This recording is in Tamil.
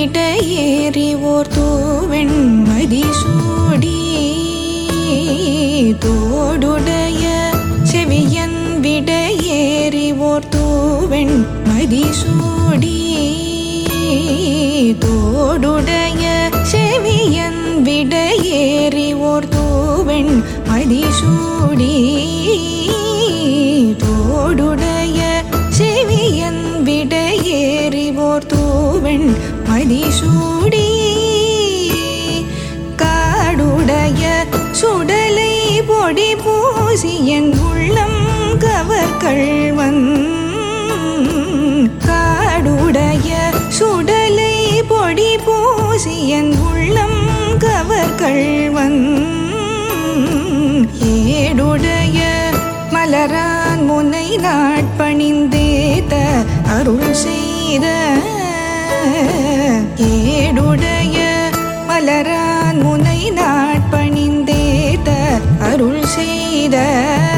விடையேறி ஓர் தூவெண்மதி சூடி தோடுடைய செவியன் விடையேறி ஓர் தூவெண் மதிசூடி தோடுடைய செவியன் விடையேறி ஓர் தூவெண் மதிசூடி தோடுடைய செவியன் விடையேறி ஓர் தூவெண் மதிசூடி காடுடைய சுடலை பொடி பூசியன் உள்ளம் கவர்கள்வன் காடுடைய சுடலை பொடி பூசியன் உள்ளம் கவர்கள்வன் ஏடுடைய மலரான் முனை நாட்பணிந்தேத்த அருள் செய்த ஏடுடைய மலரான் முனை நாட்பணிந்தேத்த அருள் செய்த